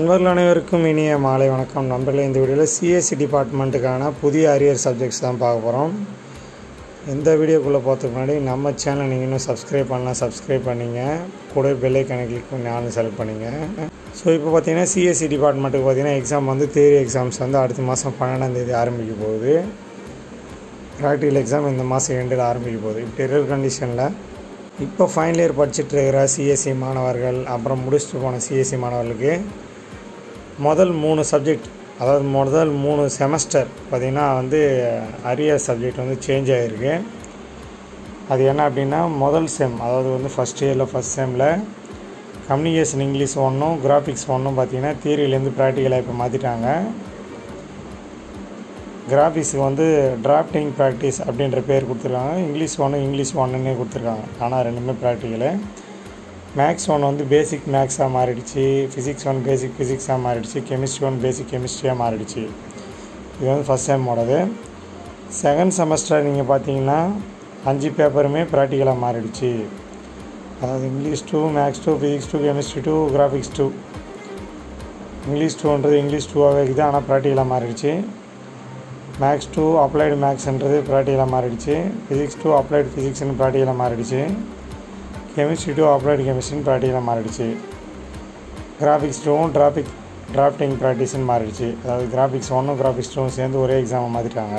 நண்பர்கள் அனைவருக்கும் இனிய மாலை வணக்கம் நண்பர்களே இந்த வீடியோவில் சிஎஸ்சி டிபார்ட்மெண்ட்டுக்கான புதிய அரியர் சப்ஜெக்ட்ஸ் தான் பார்க்க போகிறோம் இந்த வீடியோக்குள்ளே போகிறதுக்கு முன்னாடி நம்ம சேனல் நீங்கள் இன்னும் சப்ஸ்கிரைப் பண்ணலாம் சப்ஸ்கிரைப் பண்ணிங்க கூட பெல்லைக்கான கிளிக் பண்ணி ஆன் செலக்ட் பண்ணிங்க ஸோ இப்போ பார்த்தீங்கன்னா சிஎஸ்சி டிபார்ட்மெண்ட்டுக்கு பார்த்தீங்கன்னா எக்ஸாம் வந்து தேரி எக்ஸாம்ஸ் வந்து அடுத்த மாதம் பன்னெண்டாம் தேதி ஆரம்பிக்க போகுது ப்ராக்டிக்கல் எக்ஸாம் இந்த மாதம் எண்டில் ஆரம்பிக்க போகுது இப்போ இருக்கிற கண்டிஷனில் இப்போ ஃபைனல் இயர் படிச்சுட்டு இருக்கிற சிஎஸ்சி மாணவர்கள் அப்புறம் முடிச்சுட்டு போன சிஎஸ்சி மாணவர்களுக்கு முதல் மூணு சப்ஜெக்ட் அதாவது முதல் மூணு செமஸ்டர் பார்த்திங்கன்னா வந்து அரியர் சப்ஜெக்ட் வந்து சேஞ்ச் ஆகிருக்கு அது என்ன அப்படின்னா முதல் செம் அதாவது வந்து ஃபஸ்ட் இயரில் ஃபஸ்ட் செம்மில் கம்யூனிகேஷன் இங்கிலீஷ் ஒன்றும் கிராஃபிக்ஸ் ஒன்றும் பார்த்திங்கன்னா தியரியிலேருந்து ப்ராக்டிக்கலாக இப்போ மாற்றிட்டாங்க கிராஃபிக்ஸுக்கு வந்து டிராஃப்டிங் ப்ராக்டிஸ் அப்படின்ற பேர் கொடுத்துருக்காங்க இங்கிலீஷ் ஒன்று இங்கிலீஷ் ஒன்றுன்னே கொடுத்துருக்காங்க ஆனால் ரெண்டுமே ப்ராக்டிக்கலு மேக்ஸ் ஒன் வந்து பேசிக் மேக்ஸாக மாறிடுச்சு ஃபிசிக்ஸ் ஒன் பேசிக் ஃபிசிக்ஸாக மாறிடுச்சு கெமிஸ்ட்ரி ஒன் பேசிக் கெமிஸ்ட்ரியாக மாறிடுச்சு இது வந்து ஃபஸ்ட் செம்மோடது செகண்ட் செமஸ்டர் நீங்கள் பார்த்தீங்கன்னா அஞ்சு பேப்பருமே ப்ராக்டிக்கலாக மாறிடுச்சு அதாவது English two maths two physics two chemistry two graphics two English டூன்றது இங்கிலீஷ் டூவாகவே இருக்குது ஆனால் ப்ராக்டிக்கலாக மாறிடுச்சு மேக்ஸ் டூ அப்ளைடு மேக்ஸ்ன்றது ப்ராக்டிக்கலாக மாறிடுச்சு ஃபிசிக்ஸ் டூ அப்ளைடு ஃபிசிக்ஸ்னு ப்ராக்டிக்கலாக மாறிடுச்சு கெமிஸ்ட்ரி டூ அப்ளைடு கெமிஸ்ட்ரின்னு ப்ராக்டிக்கலாக மாறிடுச்சு கிராஃபிக்ஸ் டூவும் டிராஃபிக் டிராஃப்டிங் ப்ராக்டிஸ்னு மாறிடுச்சு அதாவது கிராஃபிக்ஸ் ஒன்றும் கிராஃபிக்ஸ் டூவும் சேர்ந்து ஒரே எக்ஸாமை மாற்றிட்டாங்க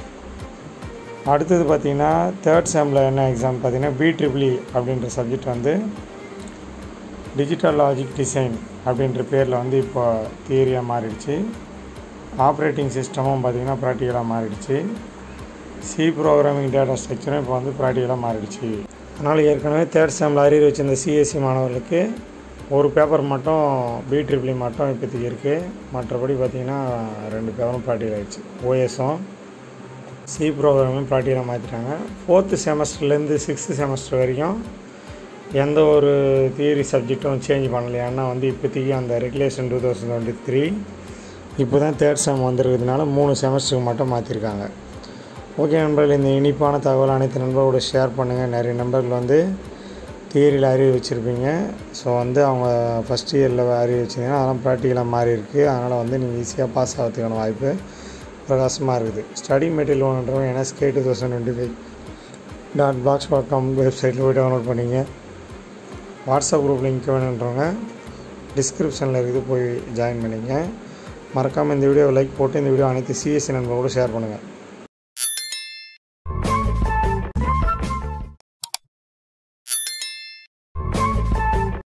அடுத்தது பார்த்திங்கன்னா தேர்ட் செம்மில் என்ன எக்ஸாம் பார்த்திங்கன்னா பி ட்ரிபிளி அப்படின்ற சப்ஜெக்ட் வந்து டிஜிட்டல் லாஜிக் டிசைன் அப்படின்ற பேரில் வந்து இப்போ தியரியாக மாறிடுச்சு ஆப்ரேட்டிங் சிஸ்டமும் பார்த்திங்கன்னா ப்ராக்டிக்கலாக மாறிடுச்சு சி ப்ரோக்ராமிங் டேட்டா ஸ்ட்ரக்சரும் இப்போ வந்து ப்ராக்டிக்கலாக மாறிடுச்சு அதனால் ஏற்கனவே தேர்ட் செம்மில் அரியர் வச்சிருந்த சிஎஸ்சி மாணவர்களுக்கு ஒரு பேப்பர் மட்டும் பி ட்ரிபிளி மட்டும் இப்போதைக்கு இருக்குது மற்றபடி பார்த்திங்கன்னா ரெண்டு பேப்பரும் ப்ராக்டிக்கல் ஆகிடுச்சு ஓஎஸும் சி ப்ரோக்ராமும் ப்ராக்டிக்கலாக மாற்றிட்டாங்க ஃபோர்த்து செமஸ்டர்லேருந்து சிக்ஸ்த்து செமஸ்டர் வரைக்கும் எந்த ஒரு தியரி சப்ஜெக்டும் சேஞ்ச் பண்ணல ஏன்னா வந்து இப்போதைக்கு அந்த regulation two thousand twenty three இப்போ தான் தேர்ட் செம் வந்துருக்கிறதுனால மூணு செமஸ்டருக்கு மட்டும் மாற்றிருக்காங்க ஓகே நண்பர்கள் இந்த இனிப்பான தகவல் அனைத்து நண்பர்களோட ஷேர் பண்ணுங்கள் நிறைய நண்பர்கள் வந்து தியரியில் அறிவு வச்சுருப்பீங்க ஸோ வந்து அவங்க ஃபஸ்ட் இயரில் அறிவு வச்சிங்கன்னா அதெல்லாம் ப்ராக்டிக்கலாக மாறி இருக்குது அதனால் வந்து நீங்கள் ஈஸியாக பாஸ் ஆகிறதுக்கான வாய்ப்பு பிரகாசமாக இருக்குது ஸ்டடி மெட்டீரியல் வேணுன்றவங்க NSK two thousand twenty five dot box dot com வெப்சைட்டில் போய் டவுன்லோட் பண்ணிங்க வாட்ஸ்அப் குரூப் லிங்க் வேணுன்றவங்க டிஸ்கிரிப்ஷனில் இருக்குது போய் ஜாயின் பண்ணிங்க மறக்காமல் இந்த வீடியோவை லைக் போட்டு இந்த வீடியோ அனைத்து சிஎஸ்சி நண்பர்களோடு ஷேர் பண்ணுங்கள்